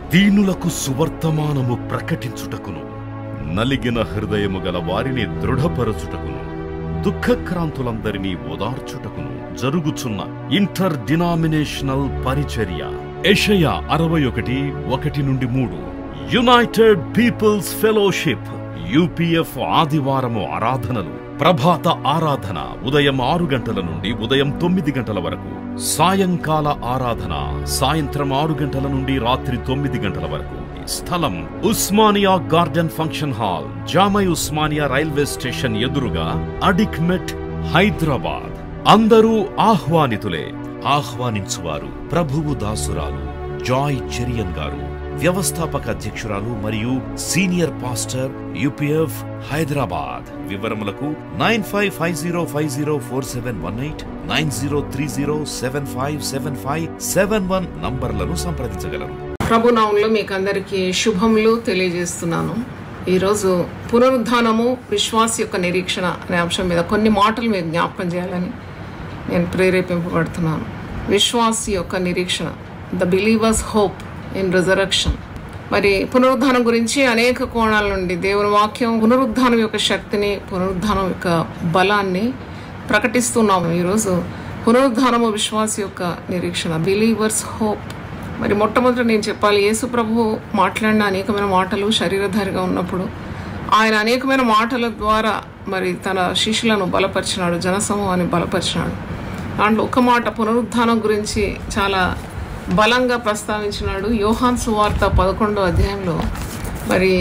దీనులకు సువర్తమానము ప్రకటించుటకును నలిగిన హృదయము గల వారిని దృఢపరచుటకును దుఃఖక్రాంతులందరినీ ఓదార్చుటకును జరుగుచున్న ఇంటర్ డినామినేషనల్ పరిచర్య ఎషయ అరవై ఒకటి ఒకటి నుండి మూడు యునైటెడ్ పీపుల్స్ ఫెలోషిప్ యూపీఎఫ్ ఆదివారము ఆరాధనలు ప్రభాత ఆరాధన ఉదయం ఆరు గంటల నుండి ఉదయం తొమ్మిది గంటల వరకు సాయంకాల ఆరాధన సాయంత్రం ఆరు గంటల నుండి రాత్రి తొమ్మిది గంటల వరకు స్థలం Osmania garden function hall Jamai Osmania railway station ఎదురుగా అడిక్మెట్ హైదరాబాద్ అందరూ ఆహ్వానితులే ఆహ్వానించువారు ప్రభువు దాసురాలు జాయ్ చెరియన్ గారు వ్యవస్థాపక అధ్యక్షురాలు మరియు సీనియర్ పాస్టర్ యూపీఎఫ్ హైదరాబాద్ వివరములకు nine five five zero five zero four seven one eight nine zero three zero seven five seven five seven one నంబర్లను సంప్రదించగలరు ప్రభు నామంలో మీకు అందరికీ శుభములు తెలియజేస్తున్నాను ఈరోజు పునరుద్ధానము విశ్వాస యొక్క నిరీక్షణ అనే అంశం మీద కొన్ని మాటలు మీరు జ్ఞాపకం చేయాలని నేను ప్రేరేపింపబడుతున్నాను విశ్వాస యొక్క నిరీక్షణ the believers hope in resurrection మరి పునరుద్ధానం గురించి అనేక కోణాల నుండి దేవుని వాక్యం పునరుద్ధానం యొక్క శక్తిని పునరుద్ధానం యొక్క బలాన్ని ప్రకటిస్తున్నాము ఈరోజు పునరుద్ధానము విశ్వాస యొక్క నిరీక్షణ బిలీవర్స్ హోప్ మరి మొట్టమొదట నేను చెప్పాలి యేసు ప్రభు మాట్లాడిన అనేకమైన మాటలు శరీరధారిగా ఉన్నప్పుడు ఆయన అనేకమైన మాటల ద్వారా మరి తన శిష్యులను బలపరిచినాడు జనసమూహాన్ని బలపరిచినాడు దాంట్లో ఒక మాట పునరుద్ధానం గురించి చాలా బలంగా ప్రస్తావించినాడు యోహాన్ సువార్త పదకొండో అధ్యాయంలో మరి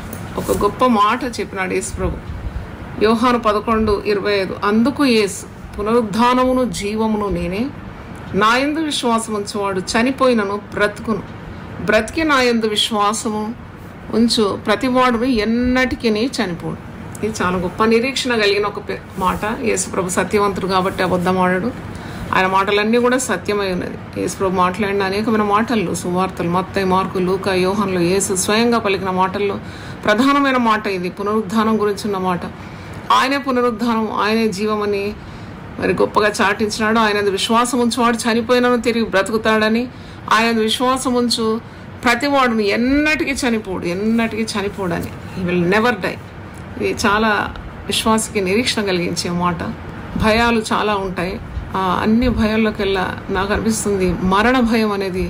ఒక గొప్ప మాట చెప్పినాడు యేసు ప్రభు యోహాను పదకొండు ఇరవై ఐదు అందుకు యేసు పునరుద్ధానమును జీవమును నేనే నా యందు విశ్వాసం ఉంచువాడు చనిపోయినను బ్రతుకును బ్రతికి నా యందు విశ్వాసము ఉంచు ప్రతివాడును ఎన్నటికీ చనిపోడు ఇది చాలా గొప్ప నిరీక్షణ కలిగిన ఒక పె- మాట యేసుప్రభు సత్యవంతుడు కాబట్టి అబద్ధమాడాడు ఆయన మాటలన్నీ కూడా సత్యమై ఉన్నది యేసుప్రభు మాట్లాడిన అనేకమైన మాటల్లో సువార్తలు మత్తయి మార్కు లూక యోహన్లు యేసు స్వయంగా పలికిన మాటల్లో ప్రధానమైన మాట ఇది పునరుద్ధానం గురించి ఉన్న మాట ఆయనే పునరుద్ధానం ఆయనే జీవమని మరి గొప్పగా చాటించినాడు ఆయన విశ్వాసం ఉంచువాడు చనిపోయినను తిరిగి బ్రతుకుతాడని ఆయన విశ్వాసం ఉంచు ప్రతివాడును ఎన్నటికీ చనిపోడు ఎన్నటికీ చనిపోడని ఈ విల్ నెవర్ డై ఇది చాలా విశ్వాసకి నిరీక్షణ కలిగించే మాట భయాలు చాలా ఉంటాయి ఆ అన్ని భయాల్లోకెల్లా నాకు అనిపిస్తుంది మరణ భయం అనేది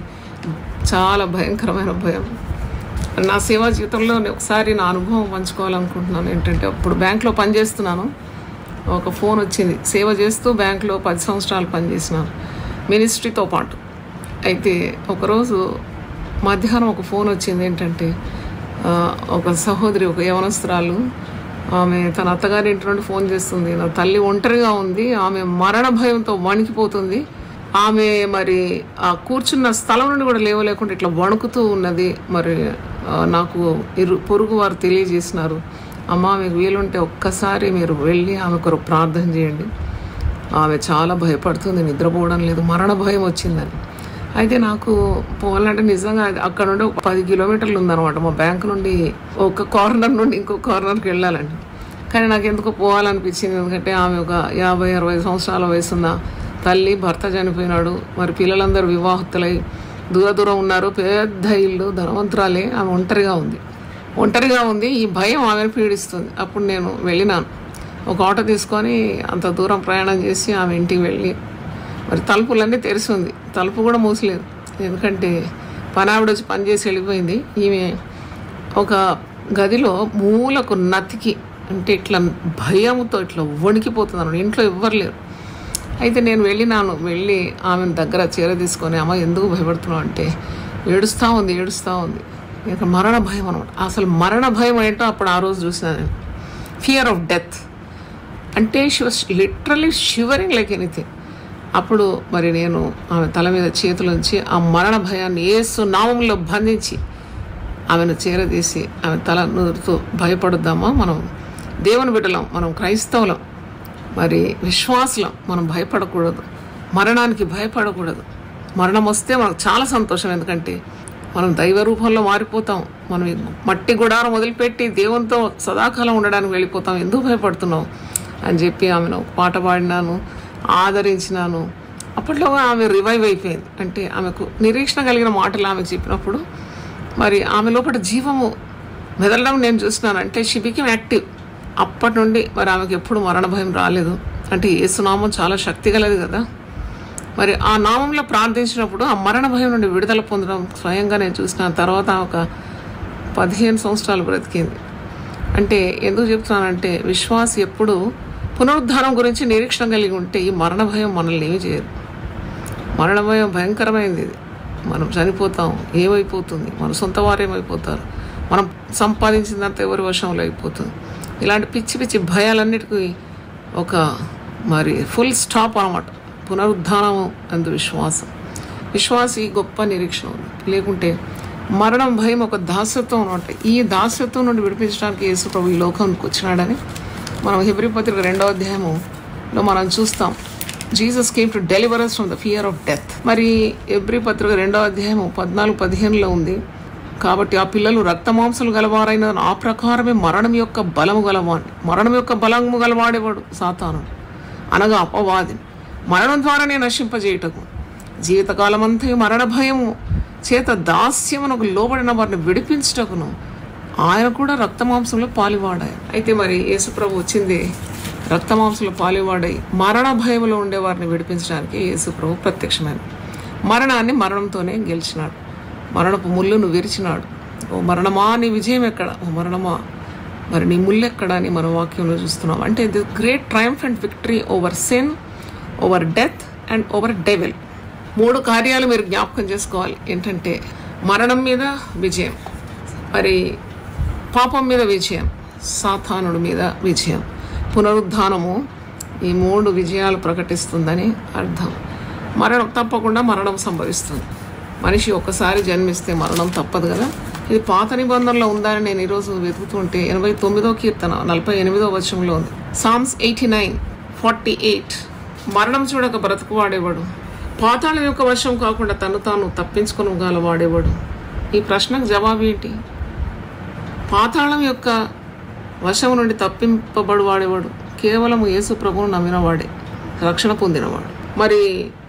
చాలా భయంకరమైన భయం నా సేవా జీవితంలో నేను ఒకసారి నా అనుభవం పంచుకోవాలనుకుంటున్నాను ఏంటంటే అప్పుడు బ్యాంక్లో పనిచేస్తున్నాను ఒక ఫోన్ వచ్చింది సేవ చేస్తూ బ్యాంక్లో పది సంవత్సరాలు పనిచేసినాను మినిస్ట్రీతో పాటు అయితే ఒకరోజు మధ్యాహ్నం ఒక ఫోన్ వచ్చింది ఏంటంటే ఆ, ఒక సహోదరి ఒక యవనస్తురాలు ఆమె తన అత్తగారి ఇంటి నుండి ఫోన్ చేస్తుంది నా తల్లి ఒంటరిగా ఉంది ఆమె మరణ భయంతో వణికిపోతుంది ఆమె మరి ఆ కూర్చున్న స్థలం నుండి కూడా లేవలేకుండా ఇట్లా వణుకుతూ ఉన్నది మరి ఆ, నాకు ఇరు పొరుగు వారు తెలియజేసినారు అమ్మ మీకు వీలుంటే ఒక్కసారి మీరు వెళ్ళి ఆమె కొరకు ప్రార్థన చేయండి ఆమె చాలా భయపడుతుంది నిద్రపోవడం లేదు మరణ భయం వచ్చిందని అయితే నాకు పోవాలంటే నిజంగా అది అక్కడ నుండి ఒక పది కిలోమీటర్లు ఉందన్నమాట మా బ్యాంక్ నుండి ఒక కార్నర్ నుండి ఇంకో కార్నర్కి వెళ్ళాలండి కానీ నాకు ఎందుకో పోవాలనిపించింది ఎందుకంటే ఆమె ఒక యాభై అరవై సంవత్సరాల వయసున్న తల్లి భర్త చనిపోయినాడు మరి పిల్లలందరూ వివాహతులై దూర దూరం ఉన్నారు పెద్ద ఇల్లు ధనవంతురాలే ఆమె ఒంటరిగా ఉంది ఒంటరిగా ఉంది ఈ భయం ఆమెను పీడిస్తుంది అప్పుడు నేను వెళ్ళినాను ఒక ఆటో తీసుకొని అంత దూరం ప్రయాణం చేసి ఆమె ఇంటికి వెళ్ళి మరి తలుపులన్నీ తెరిచి ఉంది తలుపు కూడా మూసలేదు ఎందుకంటే పని ఆవిడ వచ్చి పని చేసి వెళ్ళిపోయింది ఈమె ఒక గదిలో మూలకు నతికి అంటే ఇట్లా భయంతో ఇట్లా వణికిపోతున్నాను ఇంట్లో ఎవ్వరు లేరు అయితే నేను వెళ్ళినాను వెళ్ళి ఆమెను దగ్గర చీర తీసుకొని అమ్మ ఎందుకు భయపడుతున్నావు అంటే ఏడుస్తూ ఉంది ఏడుస్తూ ఉంది ఇక మరణ భయం అనమాట అసలు మరణ భయం ఏంటో అప్పుడు ఆ రోజు చూసిన నేను ఫియర్ ఆఫ్ డెత్ అంటే she was literally shivering like anything అప్పుడు మరి నేను ఆమె తల మీద చేతులుంచి ఆ మరణ భయాన్ని ఏసు నామంలో బంధించి ఆమెను చేరదీసి ఆమె తల నూరుతూ భయపడుద్దామా మనం దేవుని బిడ్డలం మనం క్రైస్తవులం మరి విశ్వాసులం మనం భయపడకూడదు మరణానికి భయపడకూడదు మరణం వస్తే మనకు చాలా సంతోషం ఎందుకంటే మనం దైవ రూపంలో మారిపోతాం మనం ఈ మట్టి గుడారం వదిలిపెట్టి దేవునితో సదాకాలం ఉండడానికి వెళ్ళిపోతాం ఎందుకు భయపడుతున్నావు అని చెప్పి ఆమెను ఒక పాట పాడినాను ఆదరించినాను అప్పట్లో ఆమె రివైవ్ అయిపోయింది అంటే ఆమెకు నిరీక్షణ కలిగిన మాటలు ఆమెకు చెప్పినప్పుడు మరి ఆమె లోపల జీవము మెదలడం నేను చూస్తున్నాను అంటే షీ బికెమ్ యాక్టివ్ అప్పటి నుండి మరి ఆమెకి ఎప్పుడు మరణ భయం రాలేదు అంటే ఏసునామం చాలా శక్తి గలది కదా మరి ఆ నామంలో ప్రార్థించినప్పుడు ఆ మరణ భయం నుండి విడుదల పొందడం స్వయంగా నేను చూసిన తర్వాత ఒక పదిహేను సంవత్సరాలు బ్రతికింది అంటే ఎందుకు చెప్తున్నానంటే విశ్వాసి ఎప్పుడు పునరుద్ధానం గురించి నిరీక్షణ కలిగి ఉంటే ఈ మరణ భయం మనల్ని ఏమి చేయదు మరణ భయం భయంకరమైనది ఇది మనం చనిపోతాం ఏమైపోతుంది మన సొంత వారు ఏమైపోతారు మనం సంపాదించినంత ఎవరి వశంలో అయిపోతుంది ఇలాంటి పిచ్చి పిచ్చి భయాలన్నిటికీ ఒక మరి ఫుల్ స్టాప్ అనమాట పునరుద్ధానము అందు విశ్వాసం విశ్వాసి గొప్ప నిరీక్షణ ఉంది లేకుంటే మరణం భయం ఒక దాసత్వం అనమాట ఈ దాసత్వం నుండి విడిపించడానికి యేసు ప్రభు ఈ లోకానికి వచ్చినాడని మనం హిబ్రి పత్రిక రెండో అధ్యాయములో మనం చూస్తాం Jesus came to deliver us from the fear of death మరి ఎబ్రి పత్రిక రెండో అధ్యాయము పద్నాలుగు పదిహేనులో ఉంది కాబట్టి ఆ పిల్లలు రక్తమాంసలు గలవారైన ఆ ప్రకారమే మరణం యొక్క బలము గలవాడి మరణం యొక్క బలము గలవాడేవాడు సాతాను అనగా అపవాది మరణం ద్వారానే నశింపజేయటకు జీవితకాలమంతా మరణ భయము చేత దాస్యమునకు లోబడిన వారిని విడిపించుటకును ఆయన కూడా రక్తమాంసంలో పాలివాడాయి అయితే మరి యేసుప్రభు వచ్చింది రక్తమాంసంలో పాలివాడై మరణ భయంలో ఉండే వారిని విడిపించడానికి యేసుప్రభు ప్రత్యక్షమైన మరణాన్ని మరణంతోనే గెలిచినాడు మరణపు ముళ్ళును విరిచినాడు ఓ మరణమా నీ విజయం ఎక్కడ ఓ మరణమా మరి నీ ముళ్ళు ఎక్కడ అని మన వాక్యంలో చూస్తున్నాం అంటే the great triumph and victory over sin over death and over devil మూడు కార్యాలు మీరు జ్ఞాపకం చేసుకోవాలి ఏంటంటే మరణం మీద విజయం మరి పాపం మీద విజయం సాతానుడి మీద విజయం పునరుద్ధానము ఈ మూడు విజయాలు ప్రకటిస్తుందని అర్థం మరణం తప్పకుండా మరణం సంభవిస్తుంది మనిషి ఒక్కసారి జన్మిస్తే మరణం తప్పదు కదా ఇది పాత నిబంధనలో ఉందని నేను ఈరోజు వెతుకుతుంటే ఎనభై తొమ్మిదో కీర్తన నలభై ఎనిమిదో వచనంలో ఉంది Psalms eighty nine forty eight మరణం చూడక బ్రతుకు వాడేవాడు పాతాళం యొక్క వశం కాకుండా తను తాను తప్పించుకుని గల వాడేవాడు ఈ ప్రశ్నకు జవాబు ఏంటి పాతాళం యొక్క వశం నుండి తప్పింపబడు వాడేవాడు కేవలం యేసు ప్రభువును నమ్మినవాడే రక్షణ పొందినవాడు మరి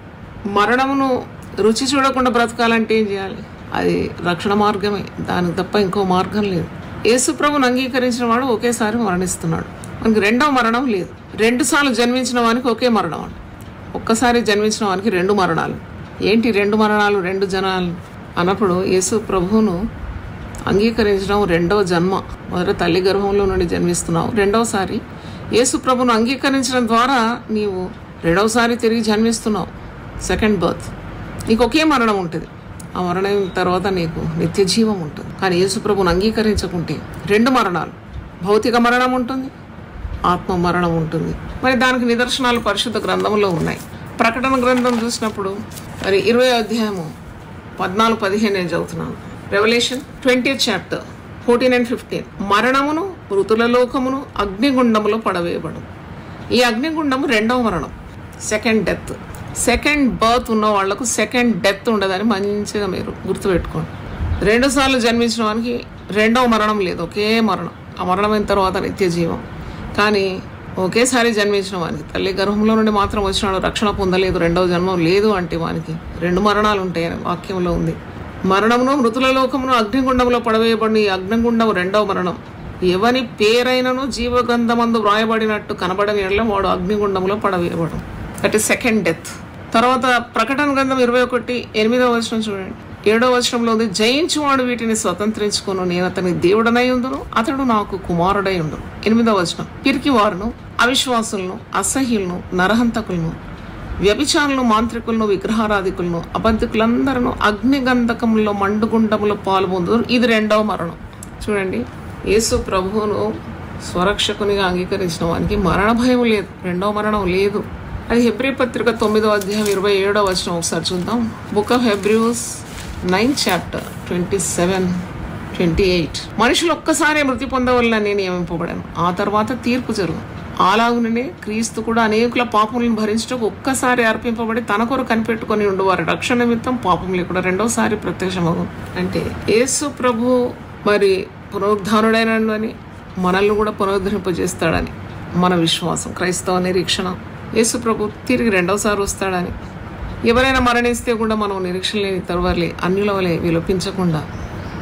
మరణమును రుచి చూడకుండా బ్రతకాలంటే ఏం చేయాలి అది రక్షణ మార్గమే దానికి తప్ప ఇంకో మార్గం లేదు యేసు ప్రభుని అంగీకరించిన వాడు ఒకేసారి మరణిస్తున్నాడు మనకి రెండవ మరణం లేదు రెండు సార్లు జన్మించిన వానికి ఒకే మరణం అండి ఒక్కసారి జన్మించిన వానికి రెండు మరణాలు ఏంటి రెండు మరణాలు రెండు జనాలు అన్నప్పుడు యేసు ప్రభువును అంగీకరించడం రెండవ జన్మ మొదట తల్లి గర్భంలో నుండి జన్మిస్తున్నావు రెండవసారి యేసు ప్రభును అంగీకరించడం ద్వారా నీవు రెండవసారి తిరిగి జన్మిస్తున్నావు సెకండ్ బర్త్ నీకు ఒకే మరణం ఉంటుంది ఆ మరణం తర్వాత నీకు నిత్య జీవం ఉంటుంది కానీ యేసు ప్రభును అంగీకరించకుంటే రెండు మరణాలు భౌతిక మరణం ఉంటుంది ఆత్మ మరణం ఉంటుంది మరి దానికి నిదర్శనాలు పరిశుద్ధ గ్రంథంలో ఉన్నాయి ప్రకటన గ్రంథం చూసినప్పుడు మరి ఇరవై అధ్యాయము పద్నాలుగు పదిహేను నేను చదువుతున్నాను Revelation twenty chapter fourteen and fifteen మరణమును మృతుల లోకమును అగ్నిగుండములో పడవేయబడు ఈ అగ్నిగుండము రెండవ మరణం సెకండ్ డెత్ సెకండ్ బర్త్ ఉన్న వాళ్లకు సెకండ్ డెత్ ఉండదని మంచిగా మీరు గుర్తుపెట్టుకోండి రెండు సార్లు జన్మించిన వానికి రెండవ మరణం లేదు ఒకే మరణం ఆ మరణమైన తర్వాత నిత్య జీవం కానీ ఒకేసారి జన్మించిన వానికి తల్లి గర్భంలో నుండి మాత్రం వచ్చినాడు రక్షణ పొందలేదు రెండవ జన్మం లేదు అంటే వానికి రెండు మరణాలు ఉంటాయని వాక్యంలో ఉంది మరణమును మృతుల లోకమును అగ్నిగుండంలో పడవేయబడిన ఈ అగ్నిగుండం రెండవ మరణం ఎవని పేరైనను జీవగంధమందు వ్రాయబడినట్టు కనబడని ఎడల వాడు అగ్నిగుండంలో పడవేయబడు దట్ ఈస్ సెకండ్ డెత్ తర్వాత ప్రకటన గ్రంథం ఇరవై ఒకటి ఎనిమిదవ వచనం చూడండి ఏడవ వచనంలో ఉంది జయించువాడు వీటిని స్వతంత్రించుకోను నేను అతని దేవుడనై ఉందును అతడు నాకు కుమారుడై ఉండును ఎనిమిదవ వచనం పిరికి వారును అవిశ్వాసులను అసహ్యులను నరహంతకులను వ్యభిచారులను మాంత్రికులను విగ్రహారాధికులను అబద్ధికులందరూ అగ్నిగంధకములో మండుగుండములో పాల్పొందురు ఇది రెండవ మరణం చూడండి యేసు ప్రభువును స్వరక్షకునిగా అంగీకరించిన వానికి మరణ భయం లేదు రెండవ మరణం లేదు అది హెబ్రి పత్రిక తొమ్మిదో అధ్యాయం ఇరవై ఏడో వచనం ఒకసారి చూద్దాం book of Hebrews nine chapter twenty seven twenty eight మనుషులు ఒక్కసారే మృతి పొందవలనని నియమింపబడాను ఆ తర్వాత తీర్పు జరుగు అలాగుననే క్రీస్తు కూడా అనేకుల పాపములను భరించడానికి ఒక్కసారి అర్పింపబడి తన కొరకు కనిపెట్టుకొని ఉండేవారు రక్షణ నిమిత్తం పాపం లేకుండా రెండోసారి ప్రత్యక్షమగు అంటే యేసు ప్రభు మరి పునరుద్ధానుడైనని మనల్ని కూడా పునరుద్ధరింపజేస్తాడని మన విశ్వాసం క్రైస్తవ నిరీక్షణ యేసు ప్రభు తిరిగి రెండవసారి వస్తాడని ఎవరైనా మరణిస్తే కూడా మనం నిరీక్షణ లేని తర్వాలే అన్యుల వలె విలపించకుండా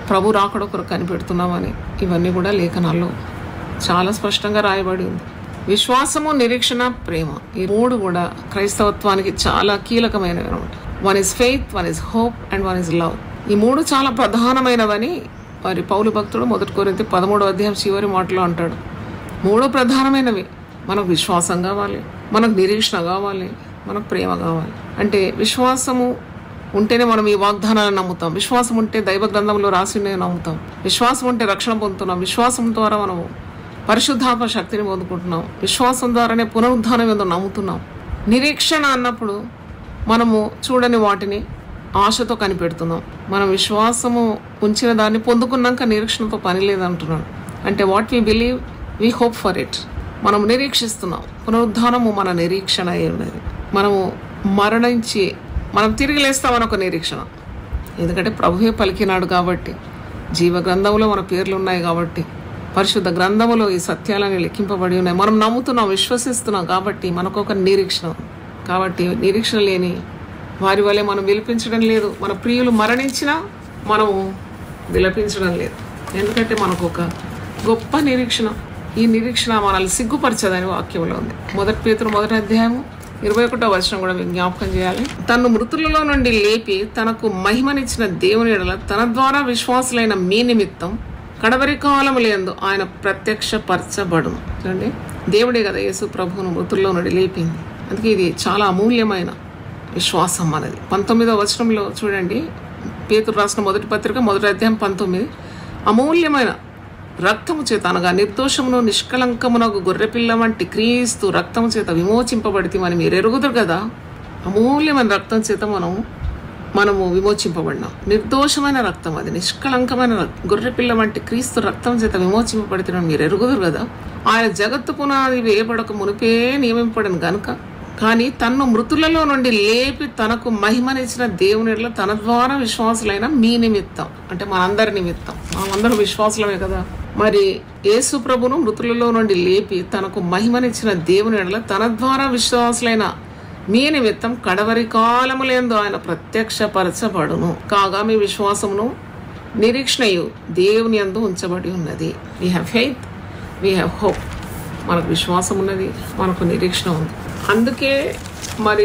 ప్రభు రాకడ కొరకు కనిపెడుతున్నామని ఇవన్నీ కూడా లేఖనాల్లో చాలా స్పష్టంగా రాయబడి ఉంది విశ్వాసము నిరీక్షణ ప్రేమ ఈ మూడు కూడా క్రైస్తవత్వానికి చాలా కీలకమైనవి అనమాట one is faith one is hope and one is love ఈ మూడు చాలా ప్రధానమైనవని వారి పౌలు భక్తుడు మొదటి కోరింత పదమూడో అధ్యాయం చివరి మాటలో అంటాడు మూడు ప్రధానమైనవి మనకు విశ్వాసం కావాలి మనకు నిరీక్షణ కావాలి మనకు ప్రేమ కావాలి అంటే విశ్వాసము ఉంటేనే మనం ఈ వాగ్దానాలను నమ్ముతాం విశ్వాసం ఉంటే దైవ గ్రంథంలో రాసిండే నమ్ముతాం విశ్వాసం ఉంటే రక్షణ పొందుతున్నాం విశ్వాసం ద్వారా మనము పరిశుద్ధాత్మ శక్తిని పొందుకుంటున్నాం విశ్వాసం ద్వారానే పునరుద్ధానం ఏదో నమ్ముతున్నాం నిరీక్షణ అన్నప్పుడు మనము చూడని వాటిని ఆశతో కనిపెడుతున్నాం మనం విశ్వాసము ఉంచిన దాన్ని పొందుకున్నాక నిరీక్షణతో పని లేదంటున్నాడు అంటే what we believe we hope for it మనం నిరీక్షిస్తున్నాం పునరుద్ధానము మన నిరీక్షణ అయి ఉన్నది మనము మరణించి మనం తిరిగి లేస్తామని ఒక నిరీక్షణ ఎందుకంటే ప్రభువే పలికినాడు కాబట్టి జీవ గ్రంథంలో మన పేర్లు ఉన్నాయి కాబట్టి పరిశుద్ధ గ్రంథములో ఈ సత్యాలని లెక్కింపబడి ఉన్నాయి మనం నమ్ముతున్నాం విశ్వసిస్తున్నాం కాబట్టి మనకు ఒక నిరీక్షణ ఉంది. కాబట్టి నిరీక్షణ లేని వారి వల్లే మనం విలిపించడం లేదు మన ప్రియులు మరణించినా మనము విలపించడం లేదు ఎందుకంటే మనకు ఒక గొప్ప నిరీక్షణ ఈ నిరీక్షణ మనల్ని సిగ్గుపరచదని వాక్యంలో ఉంది మొదటి పేతురు మొదటి అధ్యాయము ఇరవై ఒకటో వచనం కూడా మీకు జ్ఞాపకం చేయాలి తను మృతులలో నుండి లేపి తనకు మహిమనిచ్చిన దేవుని ఎడల తన ద్వారా విశ్వాసులైన మీ నిమిత్తం కడవరి కాలము లేందు ఆయన ప్రత్యక్షపరచబడును చూడండి దేవుడే కదా యేసు ప్రభువును మృతుల్లో నుండి లేపింది అందుకే ఇది చాలా అమూల్యమైన విశ్వాసం మనది పంతొమ్మిదో వచనంలో చూడండి పేతురు రాసిన మొదటి పత్రిక మొదటి అధ్యాయం పంతొమ్మిది అమూల్యమైన రక్తము చేత అనగా నిర్దోషమును నిష్కలంకమునకు గొర్రెపిల్ల వంటి క్రీస్తు రక్తము చేత విమోచింపబడితే మనం మీరు ఎరుగుదురు కదా అమూల్యమైన రక్తం చేత మనం మనము విమోచింపబడినాం నిర్దోషమైన రక్తం అది నిష్కలంకమైన రక్తం గొర్రెపిల్ల వంటి క్రీస్తు రక్తం చేత విమోచింపబడితే మీరు ఎరుగుదురు కదా ఆయన జగత్తు పునాది వేయబడక మునిపే నియమింపడిన గనుక కానీ తన్ను మృతులలో నుండి లేపి తనకు మహిమనిచ్చిన దేవుని ఎడల తన ద్వారా విశ్వాసులైన మీ నిమిత్తం అంటే మనందరి నిమిత్తం మనమందరం విశ్వాసులమే కదా మరి యేసు ప్రభును మృతులలో నుండి లేపి తనకు మహిమనిచ్చిన దేవుని ఎడల తన ద్వారా విశ్వాసులైన మీ నిమిత్తం కడవరి కాలములేందు ఆయన ప్రత్యక్షపరచబడును కాగా మీ విశ్వాసమును నిరీక్షణయు దేవుని అందు ఉంచబడి ఉన్నది we have faith we have hope మనకు విశ్వాసం ఉన్నది మనకు నిరీక్షణ ఉంది అందుకే మరి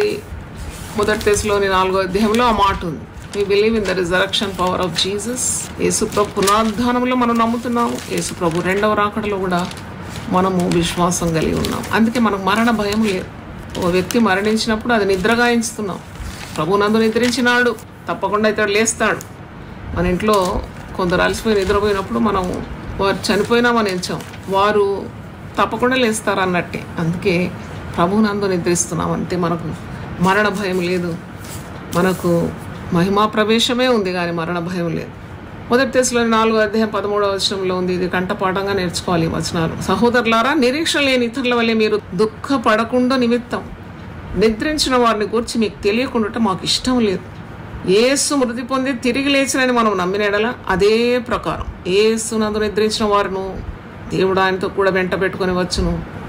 మొదటి దశలోని నాలుగో అధ్యాయంలో ఆ మాట ఉంది we believe in the resurrection power of Jesus యేసుప్రభు పునరుద్ధానంలో మనం నమ్ముతున్నాము యేసుప్రభు రెండవ రాకడలో కూడా మనము విశ్వాసం కలిగి ఉన్నాం అందుకే మనకు మరణ భయం లేదు ఓ వ్యక్తి మరణించినప్పుడు అది నిద్రగాయించుతున్నాం ప్రభు నందు నిద్రించినాడు తప్పకుండా ఇతడు లేస్తాడు మన ఇంట్లో కొందరు అలసిపోయి నిద్రపోయినప్పుడు మనం వారు చనిపోయినా మనం ఎంచాం వారు తప్పకుండా లేస్తారు అన్నట్టే అందుకే ప్రభునందు నిద్రిస్తున్నాం అంతే మనకు మరణ భయం లేదు మనకు మహిమా ప్రవేశమే ఉంది కానీ మరణ భయం లేదు మొదటి దశలో నాలుగో అధ్యాయం పదమూడవ వచనంలో ఉంది ఇది కంఠపాఠంగా నేర్చుకోవాలి ఈ వచనాలు సహోదరులారా నిరీక్షణ లేని ఇతరుల వల్లే మీరు దుఃఖపడకుండా నిమిత్తం నిద్రించిన వారిని గురించి మీకు తెలియకుండా మాకు ఇష్టం లేదు ఏసు మృతి పొంది తిరిగి లేచినని మనం నమ్మిన ఎడల అదే ప్రకారం ఏసు నందు నిద్రించిన వారును దేవుడు ఆయనతో కూడా వెంట పెట్టుకొని వచ్చును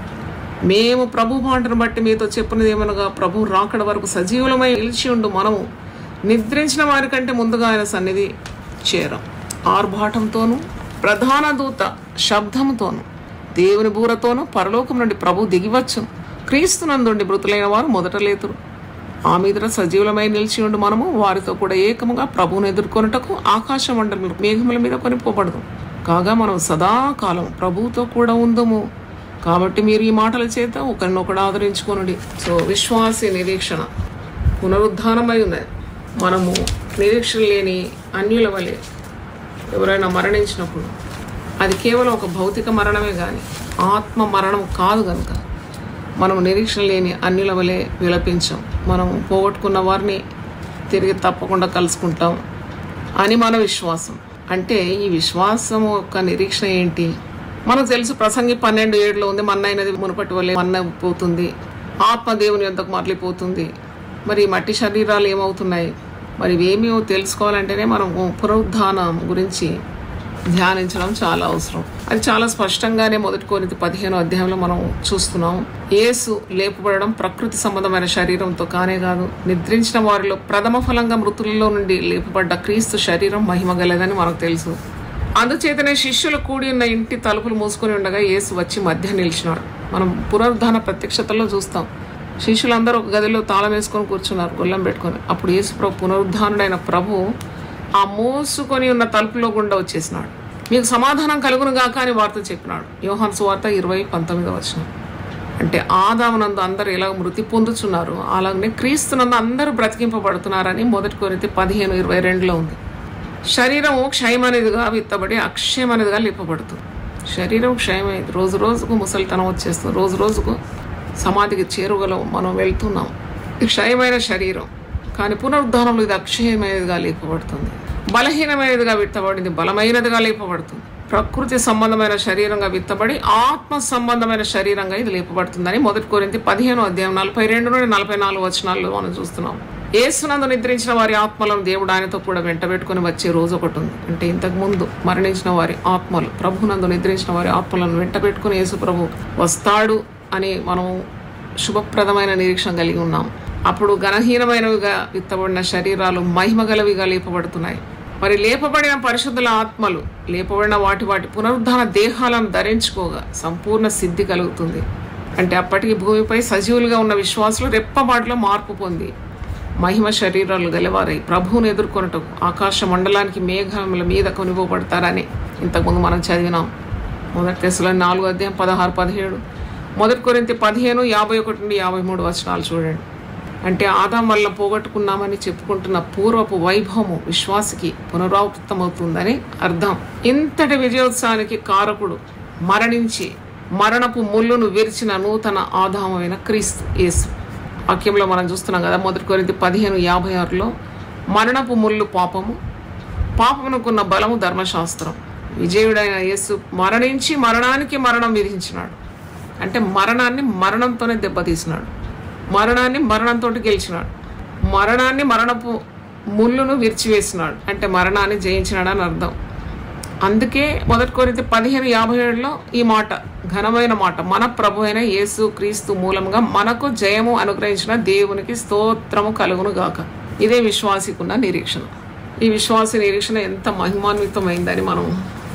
మేము ప్రభు మాటను బట్టి మీతో చెప్పినది ఏమనగా ప్రభు రాకడ వరకు సజీవులమై నిలిచి ఉండు మనము నిద్రించిన వారి కంటే ముందుగా ఆయన సన్నిధి చేరం ఆర్భాటంతోనూ ప్రధాన దూత శబ్దంతోనూ దేవుని బూరతోనూ పరలోకం నుండి ప్రభు దిగివచ్చును క్రీస్తునందుండి మృతులైన వారు మొదట లేతురు ఆ మీద సజీవులమై నిలిచి ఉండి మనము వారితో కూడా ఏకముగా ప్రభువును ఎదుర్కొనుటకు ఆకాశ మండలం మేఘముల మీద కొనిపోబడదు కాగా మనం సదాకాలం ప్రభువుతో కూడా ఉందము కాబట్టి మీరు ఈ మాటల చేత ఒకరినొకడు ఆదరించుకొనుడి సో విశ్వాసి నిరీక్షణ పునరుద్ధానమై ఉన్నది మనము నిరీక్షణ లేని అన్యుల వలె ఎవరైనా మరణించినప్పుడు అది కేవలం ఒక భౌతిక మరణమే కానీ ఆత్మ మరణం కాదు కనుక మనం నిరీక్షణ లేని అన్యుల వలె విలపించాం మనం పోగొట్టుకున్న వారిని తిరిగి తప్పకుండా కలుసుకుంటాం అని మన విశ్వాసం అంటే ఈ విశ్వాసం యొక్క నిరీక్షణ ఏంటి మనకు తెలుసు ప్రసంగి పన్నెండు ఏడులో ఉంది మన్న అయినది మునుపటి వల్లే మన్న పోతుంది ఆత్మ దేవుని యొద్దకు మరలిపోతుంది మరి ఈ మట్టి శరీరాలు ఏమవుతున్నాయి మరి ఇవేమీ తెలుసుకోవాలంటేనే మనం పునరుద్ధానం గురించి ధ్యానించడం చాలా అవసరం అది చాలా స్పష్టంగానే మొదటి కోరితి పదిహేను అధ్యాయంలో మనం చూస్తున్నాం యేసు లేపబడడం ప్రకృతి సంబంధమైన శరీరంతో కానే కాదు నిద్రించిన వారిలో ప్రథమ ఫలంగా మృతులలో నుండి లేపబడ్డ క్రీస్తు శరీరం మహిమ గలదని మనకు తెలుసు అందుచేతనే శిష్యులు కూడి ఉన్న ఇంటి తలుపులు మూసుకొని ఉండగా యేసు వచ్చి మధ్య నిలిచినాడు మనం పునరుద్ధాన ప్రత్యక్షతలో చూస్తాం శిష్యులందరూ ఒక గదిలో తాళం వేసుకొని కూర్చున్నారు గొల్లం పెట్టుకొని అప్పుడు యేసు ప్రభు పునరుద్ధానుడైన ప్రభు ఆ మోసుకొని ఉన్న తలుపులో గుండా వచ్చేసినాడు మీకు సమాధానం కలుగును గాక అని వార్త చెప్పినాడు యోహాన్ సువార్త ఇరవై పంతొమ్మిదో వచ్చిన అంటే ఆదామునందు అందరూ ఎలా మృతి పొందుతున్నారు అలాగనే క్రీస్తునందు అందరూ బ్రతికింపబడుతున్నారని మొదటి కొరితే పదిహేను ఇరవై రెండులో ఉంది శరీరము క్షయమనేదిగా విత్తబడి అక్షయమనేదిగా లేపబడుతుంది శరీరం క్షయమైంది రోజు రోజుకు ముసలితనం వచ్చేస్తుంది రోజు రోజుకు సమాధికి చేరువలో మనం వెళ్తున్నాం ఇది క్షయమైన శరీరం కానీ పునరుద్ధానంలో ఇది అక్షయమైనదిగా లేపబడుతుంది బలహీనమైనదిగా విత్తబడింది బలమైనదిగా లేపబడుతుంది ప్రకృతి సంబంధమైన శరీరంగా విత్తబడి ఆత్మ సంబంధమైన శరీరంగా ఇది లేపబడుతుందని మొదటి కోరింది పదిహేను అధ్యాయం నలభై రెండు నుండి నలభై నాలుగు వచనాల్లో మనం చూస్తున్నాం ఏసునందు నిద్రించిన వారి ఆత్మలను దేవుడు ఆయనతో కూడా వెంటబెట్టుకుని వచ్చే రోజు ఒకటి ఉంది అంటే ఇంతకు ముందు మరణించిన వారి ఆత్మలు ప్రభునందు నిద్రించిన వారి ఆత్మలను వెంటబెట్టుకుని యేసు ప్రభు వస్తాడు అని మనం శుభప్రదమైన నిరీక్షణ కలిగి ఉన్నాం అప్పుడు ఘనహీనమైనవిగా విత్తబడిన శరీరాలు మహిమగలవిగా లేపబడుతున్నాయి మరి లేపబడిన పరిశుద్ధుల ఆత్మలు లేపబడిన వాటి వాటి పునరుద్ధాన దేహాలను ధరించుకోగా సంపూర్ణ సిద్ధి కలుగుతుంది అంటే అప్పటికి భూమిపై సజీవులుగా ఉన్న విశ్వాసులు రెప్పబాటులో మార్పు పొంది మహిమ శరీరాలు గలవారై ప్రభువును ఎదుర్కొనటకు ఆకాశ మండలానికి మేఘముల మీద కొనిపోబడతారని ఇంతకుముందు మనం చదివినాం మొదటి దశలో నాలుగు అధ్యాయం పదహారు పదిహేడు మొదటి కొరింత పదిహేను యాభై ఒకటి నుండి యాభై మూడు వచనాలు చూడండి అంటే ఆదాం వల్ల పోగొట్టుకున్నామని చెప్పుకుంటున్న పూర్వపు వైభవము విశ్వాసికి పునరావృతమవుతుందని అర్థం ఇంతటి విజయోత్సవానికి కారకుడు మరణించి మరణపు ముళ్ళును విరిచిన నూతన ఆదామైన క్రీస్తు యేసు వాక్యంలో మనం చూస్తున్నాం కదా మొదటి కొరింది పదిహేను యాభై ఆరులో మరణపు ముళ్ళు పాపము పాపమునకున్న బలము ధర్మశాస్త్రం విజయుడైన యేసు మరణించి మరణానికి మరణం విధించినాడు అంటే మరణాన్ని మరణంతోనే దెబ్బతీసినాడు మరణాన్ని మరణంతో గెలిచినాడు మరణాన్ని మరణపు ముళ్ళును విరిచివేసినాడు అంటే మరణాన్ని జయించినాడు అని అర్థం అందుకే మొదటి కోరితే పదిహేను యాభై ఏడులో ఈ మాట ఘనమైన మాట మన ప్రభు అయిన యేసు క్రీస్తు మూలంగా మనకు జయము అనుగ్రహించిన దేవునికి స్తోత్రము కలుగును గాక ఇదే విశ్వాసికున్న నిరీక్షణ ఈ విశ్వాస నిరీక్షణ ఎంత మహిమాన్వితమైందని మనం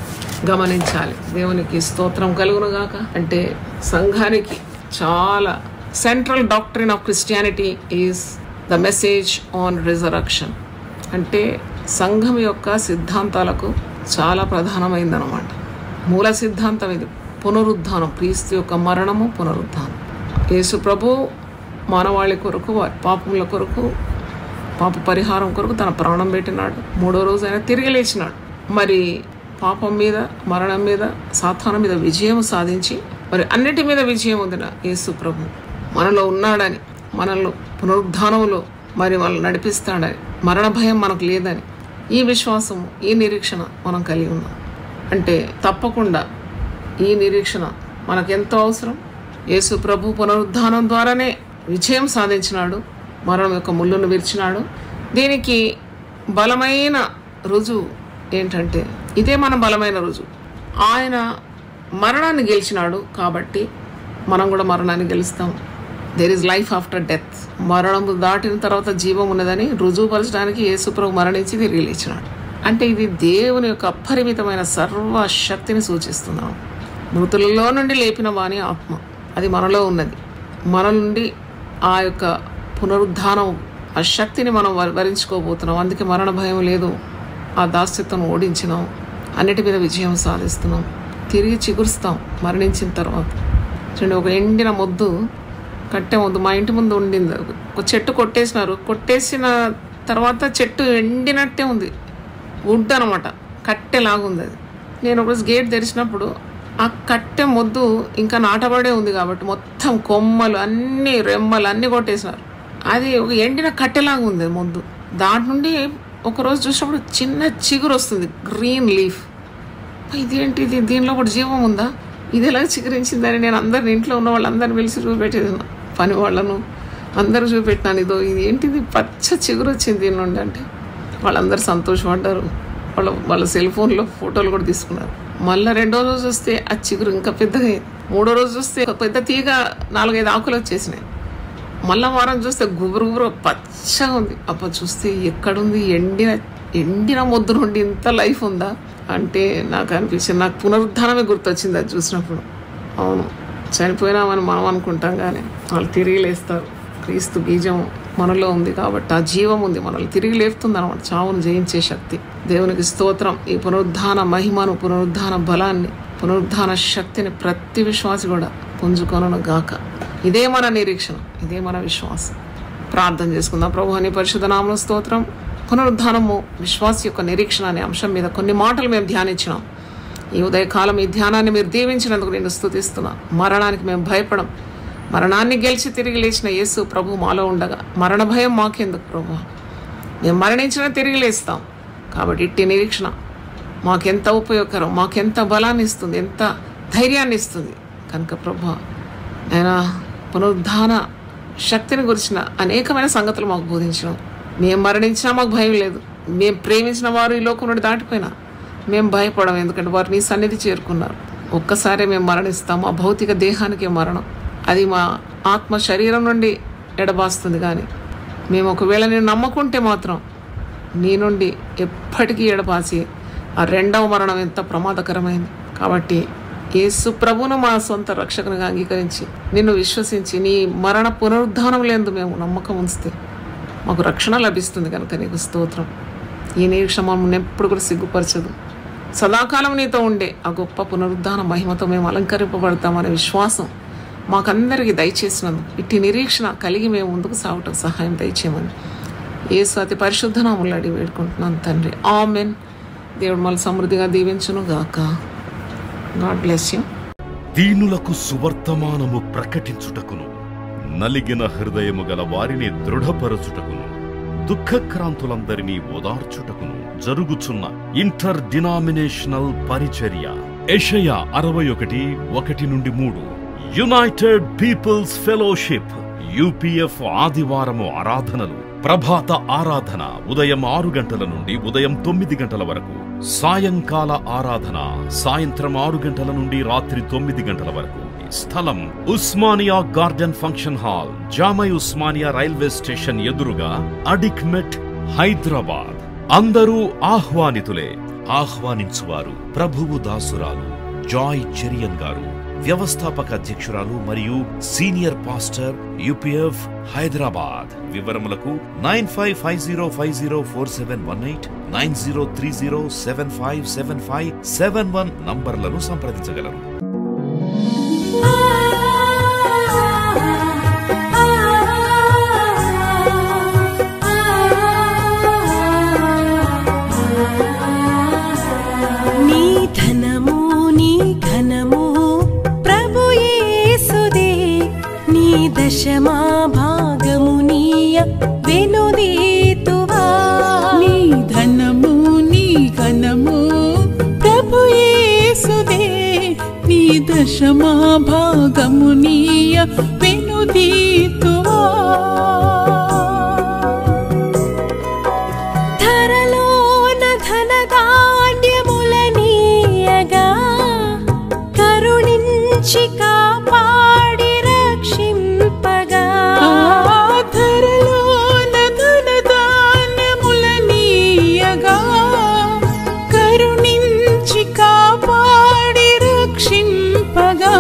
గమనించాలి దేవునికి స్తోత్రం కలుగును గాక అంటే సంఘానికి చాలా central doctrine of Christianity is the message on resurrection అంటే సంఘం యొక్క సిద్ధాంతాలకు చాలా ప్రధానమైందనమాట మూల సిద్ధాంతం ఇది పునరుద్ధానం క్రీస్తు యొక్క మరణము పునరుద్ధానం యేసు ప్రభు మానవాళి కొరకు వారి పాపముల కొరకు పాప పరిహారం కొరకు తన ప్రాణం పెట్టినాడు మూడో రోజు ఆయన తిరిగి లేచినాడు మరి పాపం మీద మరణం మీద సాతానం మీద విజయం సాధించి మరి అన్నిటి మీద విజయం పొందిన యేసు ప్రభు మనలో ఉన్నాడని మనలో పునరుద్ధానంలో మరి వాళ్ళు నడిపిస్తాడని మరణ భయం మనకు లేదని ఈ విశ్వాసము ఈ నిరీక్షణ మనం కలిగి ఉన్నాం అంటే తప్పకుండా ఈ నిరీక్షణ మనకెంతో అవసరం యేసు ప్రభు పునరుద్ధానం ద్వారానే విజయం సాధించినాడు మరణం యొక్క ముళ్ళును విరిచినాడు దీనికి బలమైన రుజువు ఏంటంటే ఇదే మన బలమైన రుజువు ఆయన మరణాన్ని గెలిచినాడు కాబట్టి మనం కూడా మరణాన్ని గెలుస్తాం there is life after death మరణము దాటిన తర్వాత జీవం ఉన్నదని రుజువుపరచడానికి యేసుప్రభు మరణించి తిరిగి లేచినాడు అంటే ఇది దేవుని యొక్క అపరిమితమైన సర్వశక్తిని సూచిస్తున్నాం మృతులలో నుండి లేపిన వాని ఆత్మ అది మనలో ఉన్నది మన నుండి ఆ యొక్క పునరుద్ధానం ఆ శక్తిని మనం వరి- వరించుకోబోతున్నాం అందుకే మరణ భయం లేదు ఆ దాస్యతను ఓడించినాం అన్నిటి మీద విజయం సాధిస్తున్నాం తిరిగి చిగురుస్తాం మరణించిన తర్వాత చూడండి ఒక ఎండిన మొద్దు కట్టె మొద్దు మా ఇంటి ముందు ఉండింది ఒక చెట్టు కొట్టేసినారు కొట్టేసిన తర్వాత చెట్టు ఎండినట్టే ఉంది వుడ్ అనమాట కట్టెలాగుంది అది నేను ఒకరోజు గేట్ తెరిచినప్పుడు ఆ కట్టె మొద్దు ఇంకా నాటబడే ఉంది కాబట్టి మొత్తం కొమ్మలు అన్ని రెమ్మలు అన్ని కొట్టేసినారు అది ఒక ఎండిన కట్టెలాగా ఉంది మొద్దు దాంట్ నుండి ఒకరోజు చూసినప్పుడు చిన్న చిగురు వస్తుంది గ్రీన్ లీఫ్ ఇదేంటి ఇది దీనిలో కూడా జీవం ఉందా ఇది ఎలా చిగురించిందని నేను అందరిని ఇంట్లో ఉన్న వాళ్ళందరిని పిలిచి చూపెట్టేది పని వాళ్ళను అందరూ చూపెట్టినాను ఇదో ఇది ఏంటిది పచ్చ చిగురు వచ్చింది దీని నుండి అంటే వాళ్ళందరూ సంతోషపడ్డారు వాళ్ళ వాళ్ళ సెల్ ఫోన్లో ఫోటోలు కూడా తీసుకున్నారు మళ్ళీ రెండో రోజు వస్తే ఆ చిగురు ఇంకా పెద్దగా అయింది మూడో రోజు వస్తే ఒక పెద్ద తీగ నాలుగైదు ఆకులు వచ్చేసినాయి మళ్ళా వారం చూస్తే గుబురు గుబురు పచ్చగా ఉంది అప్ప చూస్తే ఎక్కడుంది ఎండిన ఎండిన మొద్దు నుండి ఇంత లైఫ్ ఉందా అంటే నాకు అనిపించింది నాకు పునరుద్ధానమే గుర్తొచ్చింది అది చూసినప్పుడు అవును చనిపోయినామని మనం అనుకుంటాం కానీ వాళ్ళు తిరిగి లేస్తారు క్రీస్తు బీజం మనలో ఉంది కాబట్టి ఆ జీవం ఉంది మనల్ని తిరిగి లేపుతుంది అనమాట చావును జయించే శక్తి దేవునికి స్తోత్రం ఈ పునరుద్ధాన మహిమను పునరుద్ధాన బలాన్ని పునరుద్ధాన శక్తిని ప్రతి విశ్వాసి కూడా పుంజుకొనను గాక ఇదే మన నిరీక్షణ ఇదే మన విశ్వాసం ప్రార్థన చేసుకుందాం ప్రభు అని పరిశుద్ధ నామన స్తోత్రం పునరుద్ధానము విశ్వాస యొక్క నిరీక్షణ అనే అంశం మీద కొన్ని మాటలు మేము ధ్యానించినాం ఈ ఉదయకాలం ఈ ధ్యానాన్ని మీరు దీవించినందుకు నేను స్తుతిస్తున్నా మరణానికి మేము భయపడం మరణాన్ని గెలిచి తిరిగి లేచిన యేసు ప్రభు మాలో ఉండగా మరణ భయం మాకెందుకు ప్రభు మేము మరణించినా తిరిగి లేస్తాం కాబట్టి ఇట్టి నిరీక్షణ మాకెంత ఉపయోగకరం మాకెంత బలాన్ని ఇస్తుంది ఎంత ధైర్యాన్ని ఇస్తుంది కనుక ప్రభు ఆయన పునరుద్ధాన శక్తిని గురించిన అనేకమైన సంగతులు మాకు బోధించడం మేము మరణించినా మాకు భయం లేదు మేము ప్రేమించిన వారు ఈ లోకం నుండి దాటిపోయినా మేము భయపడం ఎందుకంటే వారు నీ సన్నిధి చేరుకున్నారు ఒక్కసారి మేము మరణిస్తాం మా భౌతిక దేహానికి మరణం అది మా ఆత్మ శరీరం నుండి ఎడబాస్తుంది కానీ మేము ఒకవేళ నేను నమ్మకుంటే మాత్రం నీ నుండి ఎప్పటికీ ఎడబాసి ఆ రెండవ మరణం ఎంత ప్రమాదకరమైంది కాబట్టి యేసు ప్రభును మా సొంత రక్షకునిగా అంగీకరించి నిన్ను విశ్వసించి నీ మరణ పునరుద్ధానం లేదు మేము నమ్మకం ఉంచితే మాకు రక్షణ లభిస్తుంది కనుక నీకు స్తోత్రం ఈ నిరీక్షణ మమ్మల్ని ఎప్పుడు కూడా సిగ్గుపరచదు సదాకాలం నీతో ఉండే ఆ గొప్ప పునరుద్ధాన మహిమతో మేము అలంకరింపబడతామనే విశ్వాసం మాకందరికీ దయచేసినందుకు ఇట్టి నిరీక్షణ కలిగి మేము ముందుకు సాగటం సహాయం దయచేయమని యేసు అతి పరిశుద్ధ నాములు అడిగి వేడుకుంటున్నాను తండ్రి ఆమెన్ దేవుడు మళ్ళీ సమృద్ధిగా దీవించును గాక గాడ్ బ్లెస్ యూ దీనులకు సువర్తమానము ప్రకటించుటకును నలిగిన హృదయము గల వారిని దృఢపరచుటకును దుఃఖక్రాంతులందరినీ ఓదార్చుటకును జరుగుచున్న ఇంటర్ డినామినేషనల్ పరిచర్య ఎషయ అరవై ఒకటి ఒకటి నుండి మూడు యునైటెడ్ పీపుల్స్ ఫెలోషిప్ యూపీఎఫ్ ఆదివారము ఆరాధనలు ప్రభాత ఆరాధన ఉదయం ఆరు గంటల నుండి ఉదయం తొమ్మిది గంటల వరకు సాయంకాల ఆరాధన సాయంత్రం ఆరు గంటల నుండి రాత్రి తొమ్మిది గంటల వరకు స్థలం Osmania garden function hall Jamai Osmania railway station ఎదురుగా అడిక్మెట్ హైదరాబాద్ అందరూ ఆహ్వానితులే ఆహ్వానించువారు ప్రభువు దాసురాలు జాయ్ చెరియన్ గారు వ్యవస్థాపక అధ్యక్షురాలు మరియు సీనియర్ పాస్టర్ యూపీఎఫ్ హైదరాబాద్ వివరములకు nine five five zero five zero four seven one eight nine zero three zero seven five seven five seven one నంబర్లను సంప్రదించగలరు నీ ధనము నీ ఘనము ప్రభు యేసుదే నీ దశమా భాగము నీయ వెనుదీతువా నీ ధనము నీ ఘనము ప్రభు యేసుదే నీ దశమా భాగము నీయ వెనుదీతువా ధరలోన ధనధాన్యముల నీయగా కరుణించి కాపాడి రక్షింపగా ఆధరలోన ధనధాన్యముల నీయగా కరుణించి కాపాడి రక్షింపగా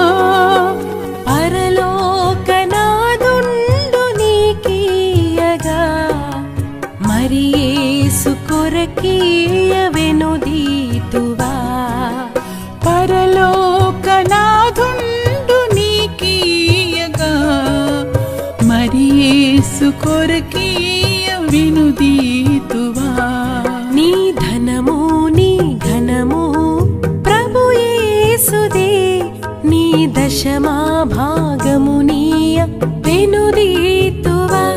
పరలోకనాదుండు నీకీయగా మరి యేసు కొరకీయ వెనుదీతువా పరలోకనాథుండు నీకీయగా మరి యేసు కొరకీయ వినుదీతువా నీ ధనము నీ ఘనము ప్రభు యేసుదే నీ దశమా భాగము నీయ వెనుదీతువా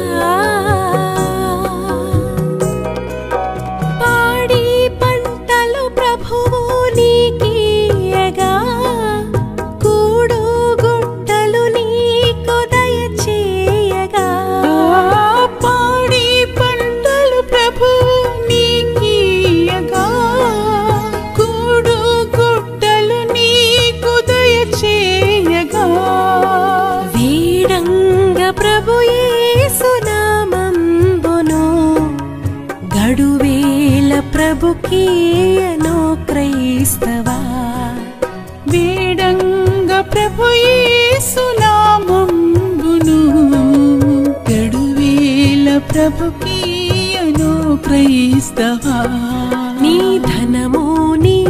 పాడి పంటలు ప్రభువు నీకీయగా కూడు గుట్టలు నీకు దయచేయగా ఆ పాడి పంటలు ప్రభు నీకీయగా క్రైస్తవా వేడంగ ప్రభు యేసునామంబును గడువేల ప్రభుకీయను క్రైస్తవా నీ ధనము నీ